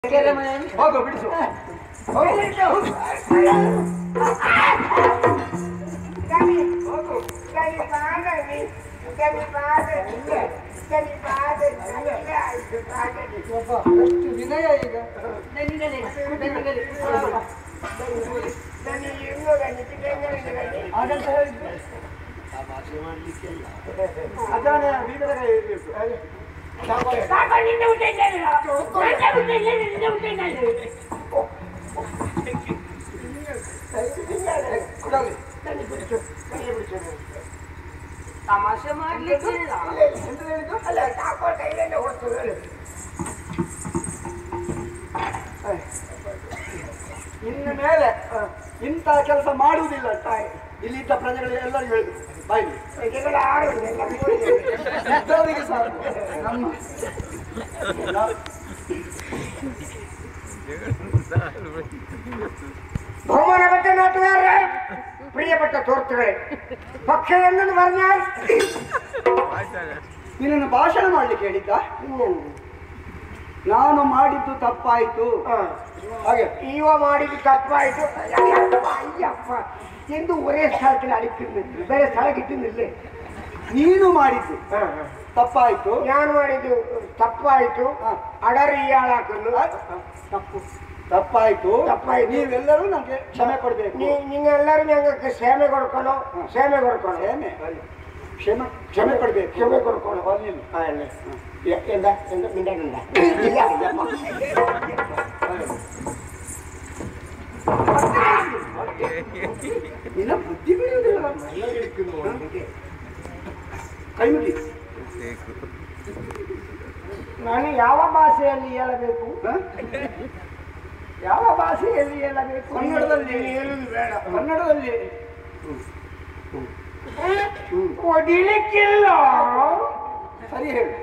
ಹೋಗು ಬಿಡಿಸು ಎಷ್ಟು ವಿನಯ ಈಗ ಹಾಗಂತ ಹೇಳಿದ್ದು ಅದಾನೆ ಬೀಗದ ಕೈ ಇರ್ಬೇಕು ಕೊಡಲಿ ತಮಾಷೆ ಮಾಡ್ಲಿಕ್ಕೆ ಎಂತ ಹೇಳಿದ್ದು ಇನ್ನು ಮೇಲೆ ಇಂಥ ಕೆಲಸ ಮಾಡುವುದಿಲ್ಲ ತಾಯಿ ಇಲ್ಲಿದ್ದ ಪ್ರಜೆಗಳು ಎಲ್ಲರಿಗೂ ಹೇಳಿದ್ರು ಬಾಯಿ ಇದ್ದವರಿಗೆ ಸಾಕು ನಮ್ಮ ബഹുമാനപ്പെട്ട നാട്ടുകാരെ പ്രിയപ്പെട്ട സുഹൃത്തുക്കളെ പക്ഷേ എന്നത് പറഞ്ഞാൽ ನಿನ್ನನ್ನು ಭಾಷಣ ಮಾಡ್ಲಿಕ್ಕೆ ಹೇಳಿದ್ದ ನಾನು ಮಾಡಿದ್ದು ತಪ್ಪಾಯ್ತು ಹಾಗೆ ഈവ ಮಾಡಿದ್ದು ತಪ್ಪಾಯ್ತು ಅಯ್ಯಪ್ಪ ಅಯ್ಯಪ್ಪ ಎಂದು ಒರೇ ಸ್ಥಳದಲ್ಲಿ ಅಡಿಕ್ಕಿರ್ಬೇಕು ಬೇರೆ ಸ್ಥಳಕ್ಕಿಟ್ಟಿರ್ಲಿಲ್ಲ ನೀನು ಮಾಡಿದ್ದು ತಪ್ಪಾಯ್ತು ഞാൻ ಮಾಡಿದ್ದು ತಪ್ಪಾಯ್ತು ಹ. ಅಡರ್ ಇಯಾಳಾಕಲು ತಪ್ಪು ತಪ್ಪಾಯ್ತು ತಪ್ಪಾಯ್ತು. ನೀವೆಲ್ಲರೂ ನನಗೆ ಕ್ಷಮೆ ಕೊಡ್ಬೇಕು നിങ്ങളെല്ലാരും ഞങ്ങൾക്ക് ക്ഷമ കൊടുക്കണോ ക്ഷമ കൊടുക്കണോ ಕ್ಷಮೆ ಕ್ಷಮೆ ಕ್ಷಮೆ ಕೊಡ್ಬೇಕು ക്ഷമ കൊടുക്കണോ ಬರ್ಲಿಲ್ಲ. ആ, അല്ലേ? എ- എന്താ എന്താ മിണ്ടാനുണ്ട ഇല്ല ഇല്ല ನಿನ್ನ ಬುದ್ಧಿ ಬೆಳೆಯುವುದಿಲ್ಲ ಕೈ ಮುಗಿ ನಾನು ಯಾವ ಭಾಷೆಯಲ್ಲಿ ಹೇಳಬೇಕು ಹ? ಯಾವ ಭಾಷೆಯಲ್ಲಿ ಹೇಳಬೇಕು ಕನ್ನಡದಲ್ಲಿ ಹೇಳುದು ಬೇಡ ಕನ್ನಡದಲ್ಲಿ ಹೊಡಿಲಿಕ್ಕಿಲ್ಲ ಸರಿ ಹೇಳು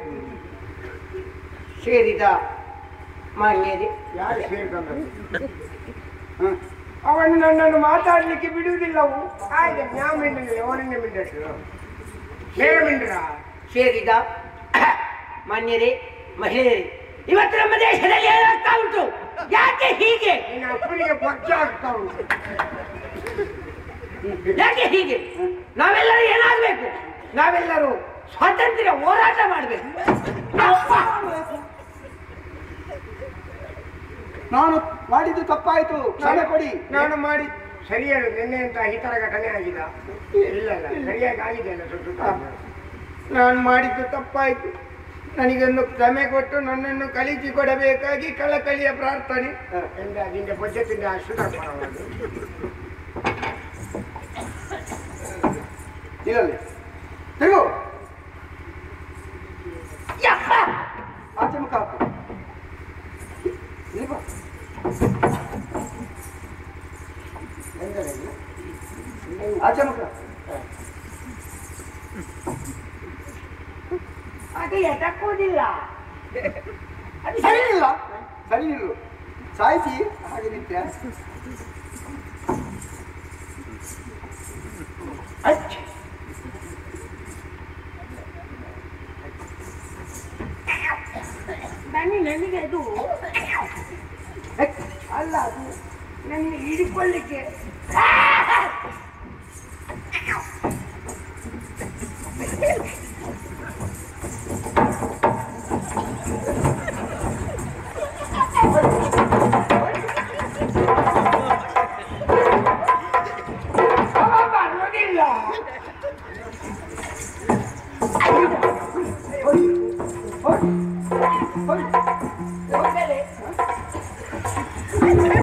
ಸೇರಿದ ಮಾನ್ಯರಿ ಯಾರು ಸೇರಿದ ಹ. ಅವನು ನನ್ನನ್ನು ಮಾತಾಡ್ಲಿಕ್ಕೆ ಬಿಡುವುದಿಲ್ಲವು ಹಾಗೆ ಯಾವ ಮಿಂಡ್ರಿ ಅವನನ್ನೇ ಮಿಂಡ್ರು ನೇರ ಮಿಂಡ್ರ ಸೇರಿದ ಮಾನ್ಯರೇ ಮಹಿಳೆಯರೇ ಇವತ್ತು ನಮ್ಮ ದೇಶದಲ್ಲಿ ಏನಾಗ್ತಾ ಉಂಟು ಯಾಕೆ ಹೀಗೆ ನಿನ್ನ ಅಪ್ಪನಿಗೆ ಪಕ್ಷ ಆಗ್ತಾ ಉಂಟು ಯಾಕೆ ಹೀಗೆ ನಾವೆಲ್ಲರೂ ಏನಾಗಬೇಕು ನಾವೆಲ್ಲರೂ ಸ್ವಾತಂತ್ರ್ಯ ಹೋರಾಟ ಮಾಡಬೇಕು ನಾನು ಮಾಡಿದ್ದು ತಪ್ಪಾಯ್ತು ಕ್ಷಮೆ ಕೊಡಿ ನಾನು ಮಾಡಿ ಸರಿಯಾಗಿ ನಿನ್ನೆ ಅಂತ ಈ ತರ ಘಟನೆ ಆಗಿದೆ ಇಲ್ಲ ಇಲ್ಲ ಸರಿಯಾಗಿ ಆಗಿದೆ ಅಲ್ಲ ಸ್ವಲ್ಪ ನಾನು ಮಾಡಿದ್ದು ತಪ್ಪಾಯ್ತು ನನಗೊಂದು ಕ್ಷಮೆ ಕೊಟ್ಟು ನನ್ನನ್ನು ಕಲಿಸಿ ಕೊಡಬೇಕಾಗಿ ಕಳಕಳಿಯ ಪ್ರಾರ್ಥನೆ ಎಂದ ನಿಂದ ಪದ್ಧತಿಯಿಂದ ಅಷ್ಟು ಪರವಾಗಿ ಇರಲಿ ತಿರುಗು ಯಪ್ಪ! ಆಚೆ ಮುಖ ಹಾಕು ಇಲ್ಲಿ ಬಾ. ಆಚೆ ಮುಖ ಅದು ಎಟಕ್ಕುವುದಿಲ್ಲ ಅದು ಸರಿ ಇಲ್ಲ ಸರಿ ನಿಲ್ಲು ಸಾಯಿಸಿ ಹಾಗೆ ನಿತ್ಯ ಅಚ್ಚ. ನಾನು ನನಗೆ ಅದು ಅಲ್ಲ ಅದು ನನ್ನ ಹಿಡಿಕೊಳ್ಳಿಕ್ಕೆ ಬರೋದಿಲ್ಲ ಹೋಗಿ. ಹೋಗಿ. ಹೋಗಿ.